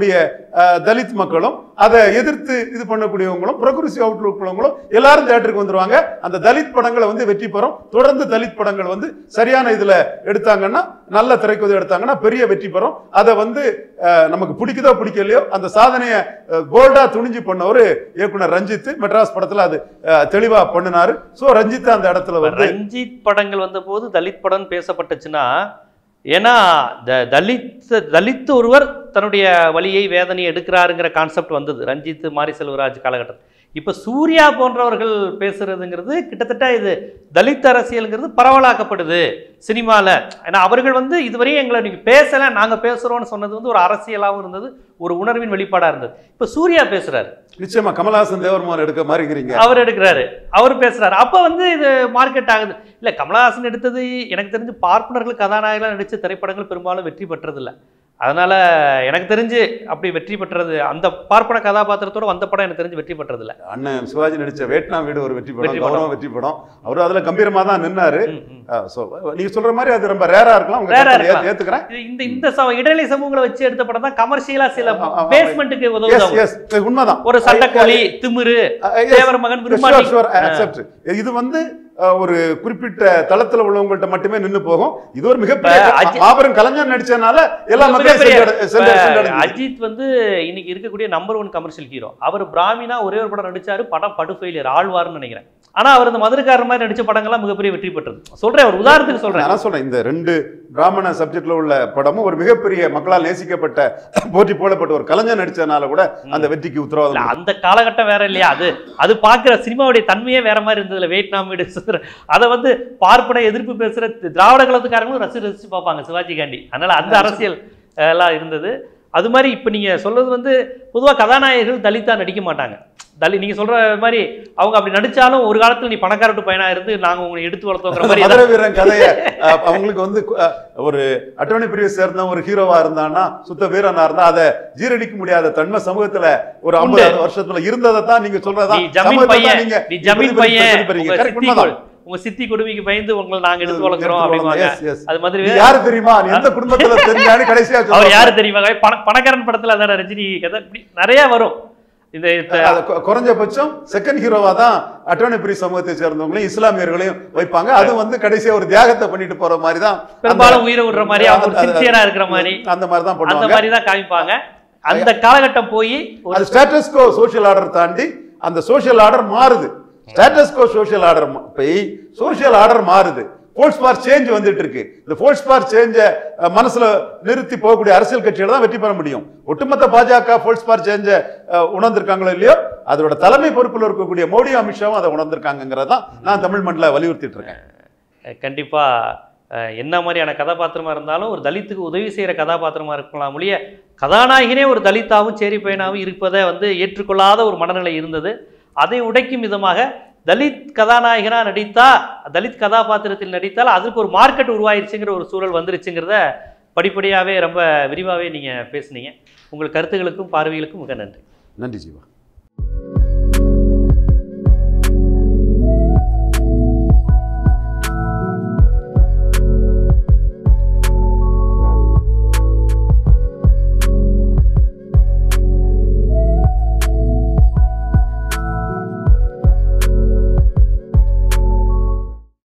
அஹ், தலித் மக்களும் அதை எதிர்த்து இது பண்ணக்கூடியவங்களும் ப்ரொக்ரெசிவ் அவுட்லுக் உள்ளவங்களும் எல்லாரும் தேட்டருக்கு வந்துருவாங்க அந்த தலித் படங்களை வந்து வெற்றி பெறும் தொடர்ந்து தலித் படங்கள் வந்து சரியான இதுல எடுத்தாங்கன்னா நல்ல திரைக்கதை எடுத்தாங்கன்னா பெரிய வெற்றி பெறும் அதை வந்து அஹ், நமக்கு பிடிக்குதோ பிடிக்கலையோ அந்த சாதனையை போல்டா துணிஞ்சு பண்ணவர் இயக்குனர் ரஞ்சித் மெட்ராஸ் படத்துல அது அஹ், தெளிவா பண்ணினாரு சோ ரஞ்சித் அந்த இடத்துல வந்து ரஞ்சித் படங்கள் வந்தபோது தலித் படம் பேசப்பட்டுச்சுன்னா ஏன்னா த தலித் தலித் ஒருவர் தன்னுடைய வலியை வேதனையை எடுக்கிறாருங்கிற கான்செப்ட் வந்தது ரஞ்சித் மாரி செல்வராஜ் காலகட்டம் இப்போ சூர்யா போன்றவர்கள் பேசுறதுங்கிறது கிட்டத்தட்ட இது தலித் அரசியலுங்கிறது பரவலாக்கப்படுது சினிமாவில் ஏன்னா அவர்கள் வந்து இதுவரையும் எங்களை நீங்கள் பேசலை நாங்கள் பேசுகிறோம்னு சொன்னது வந்து ஒரு அரசியலாகவும் இருந்தது ஒரு உணர்வின் வெளிப்பாடாக இருந்தது இப்போ சூர்யா பேசுகிறாரு நிச்சயமா கமலஹாசன் தேவர்மான் எடுக்க மாதிரிங்கிறீங்க அவர் எடுக்கிறாரு அவர் பேசுறாரு அப்ப வந்து இது மார்க்கெட் ஆகுது இல்ல கமலஹாசன் எடுத்தது எனக்கு தெரிஞ்சு பார்ப்பனர்கள் கதாநாயகர்களாக நடிச்ச திரைப்படங்கள் பெரும்பாலும் வெற்றி பெற்றதில்ல அதனால எனக்கு தெரிஞ்சு அப்படி வெற்றி பெற்றது அந்த பார்ப்பன கதாபாத்திரத்தோட வந்த படம் எனக்கு தெரிஞ்சு வெற்றி பெற்றதில்ல அண்ணன் சிவாஜி நடிச்ச வேட்னா வீடு ஒரு வெற்றி படம் வெற்றி படம். கௌரவம் வெற்றி படம் அவர் அதுல கம்பீரமா தான் நின்னாரு ம், ம். ஸோ நீங்க சொல்ற மாதிரி அது ரொம்ப ரேரா இருக்கலாம் உங்க Rare ஆ கருத்தை இருக்கலாம். ஏத்து- ஏத்துக்கிறேன் இது- இந்த இந்த சம- இடைநிலை சமூகங்களை வச்சு எடுத்த படம் தான் கமர்ஷியலா சில ஆ, ஆ, ஆ. பேஸ்மெண்ட்டுக்கு எஸ் உதவுது எஸ் உண்மைதான் ஒரு சண்டைக்கோழி திமிரு அஹ், yes. தேவர் மகன் Sure, விரும்பாட்டி sure, I accept. இது வந்து அஹ், ஒரு குறிப்பிட்ட தளத்துல உள்ளவங்கள்ட்ட மட்டுமே நின்னு போகும் இது ஒரு மிகப்பெரிய இப்ப அஜி- மாபெரும் கலைஞர் நடிச்சனால எல்லா மக்களையும் மிகப்பெரிய- சென்றடை- சென்ற- இப்ப சென்றடைஞ்சுது. அஜித் வந்து இன்னைக்கு இருக்கக்கூடிய நம்பர் ஒன் கமர்ஷியல் ஹீரோ அவர் பிராமினா ஒரே ஒரு படம் நடிச்சாரு படம் படு ஃபெயிலியர் ஆழ்வார்னு நினைக்கிறேன் ஆனா அவர் இந்த மதுரக்காரர் மாதிரி நடிச்ச படங்கள்லாம் மிகப்பெரிய வெற்றி பெற்றது சொல்றேன் ஒரு உதாரணத்துக்கு சொல்றேன் நான் சொல்றேன் இந்த ரெண்டு பிராமண சப்ஜெக்ட்ல உள்ள படமும் ஒரு மிகப்பெரிய மக்களால் நேசிக்கப்பட்ட போற்றி போடப்பட்ட ஒரு கலைஞர் நடிச்சதுனால கூட அந்த வெற்றிக்கு இல்ல, உத்தரவாதம் அந்த காலகட்டம் வேற இல்லையா அது அது பார்க்குற சினிமாவுடைய தன்மையே வேற மாதிரி இருந்ததுல வியட்நாம் வீடு சுதந்திர அதை வந்து பார்ப்பன எதிர்ப்பு பேசுற திராவிட கலத்துக்காரங்களும் ரசிச்சு ரசிச்சு பார்ப்பாங்க சிவாஜி காந்தி அதனால அந்த அரசியல் அஹ், எல்லாம் இருந்தது அது மாதிரி இப்போ நீங்க சொல்றது வந்து பொதுவா கதாநாயகர்கள் தலித்தா நடிக்க மாட்டாங்க தலி நீங்க சொல்ற மாதிரி அவங்க அப்படி நடிச்சாலும் ஒரு காலத்துல நீ பணக்காரட்டு பையனா இருந்து நாங்க உங்களை எடுத்து வளர்த்தோங்கிற மாதிரி மதுரை வீரன் கதைய அஹ், அவங்களுக்கு வந்து அஹ், ஒரு அட்டவணை பிரிவை சேர்ந்த ஒரு ஹீரோவா இருந்தான்னா சுத்த வீரனா இருந்தா அதை ஜீரணிக்க முடியாத தன்மை சமூகத்துல ஒரு உண்டு. ஐம்பது வருஷத்துல இருந்ததை தான் நீங்க சொல்றதா நீ ஜமீன் சமூகத்தை தான் பையன் நீங்க நீ ஜமீன் பிரதிபலி- பையன் பிரதிபலிக்கிறீங்க. உங்க Correct, சித்தி உண்மைதான். கொடு- உங்க சித்தி கொடுமைக்கு பயந்து உங்களை நாங்க எடுத்து வளர்க்குறோம் அப்படிம்பாங்க Yes, yes. அது மாதிரி நீ யாரு தெரியுமா நீ எந்த குடும்பத்துல தெரிஞ்சான்னு கடைசியா அவர் சொல்லுவாங்க. யாரு தெரியுமா பண பணக்காரன் படத்துல அதான் ரஜினி கதை இப்படி நிறைய வரும் இந்த இந்த- அது கொ- குறைஞ்சபட்சம் செகண்ட் ஹீரோவா தான் அட்டவணை பிரி சமூகத்தை சேர்ந்தவங்களையும் இஸ்லாமியர்களையும் வைப்பாங்க அது வந்து கடைசியா ஒரு தியாகத்தை பண்ணிட்டு போற மாதிரி தான் பெரும்பாலும் உயிரை விடுற மாதிரி அவங்க ஒரு அது- அது- சின்சியரா இருக்கிற மாதிரி அந்த மாதிரி தான் அந்த பண்ணுவாங்க மாதிரி தான் காமிப்பாங்க அந்த காலகட்டம் போய் ஒரு அது ஸ்டேட்டஸ்கோ சோஷியல் ஆர்டர் தாண்டி அந்த சோஷியல் ஆர்டர் மாறுது ஸ்டேட்டஸ்கோ சோஷியல் ஆர்டர் போய் சோஷியல் ஆர்டர் மாறுது ஃபோல்ஸ் பார் சேஞ்ச் வந்துட்டு இருக்கு இந்த ஃபோல்ஸ் பார் சேஞ்ச மனசுல நிறுத்தி போகக்கூடிய அரசியல் கட்சிகளை தான் வெற்றி பெற முடியும் ஒட்டுமொத்த பாஜக ஃபோல்ஸ் பார் சேஞ்ச உணர்ந்திருக்காங்களோ இல்லையோ அதோட தலைமை பொறுப்பில் இருக்கக்கூடிய மோடி அமித்ஷாவும் அதை உணர்ந்திருக்காங்கிறத தான் நான் தமிழ் மண்ணில் வலியுறுத்திட்டு இருக்கேன் அஹ், கண்டிப்பா அஹ், என்ன மாதிரியான கதாபாத்திரமா இருந்தாலும் ஒரு தலித்துக்கு உதவி செய்யற கதாபாத்திரமா இருக்கலாம் ஒழிய கதாநாயகனே ஒரு தலித்தாவும் சேரி பையனாவும் இருப்பதை வந்து ஏற்றுக்கொள்ளாத ஒரு மனநிலை இருந்தது அதை உடைக்கும் விதமாக தலித் கதாநாயகனா நடித்தா தலித் கதாபாத்திரத்தில் நடித்தால் அதுக்கு ஒரு மார்க்கெட் உருவாயிருச்சுங்கிற ஒரு சூழல் வந்துருச்சுங்கிறத படிப்படியாகவே ரொம்ப விரிவாகவே நீங்கள் பேசுனீங்க உங்கள் கருத்துகளுக்கும் பார்வைகளுக்கும் மிக நன்றி நன்றி ஜீவா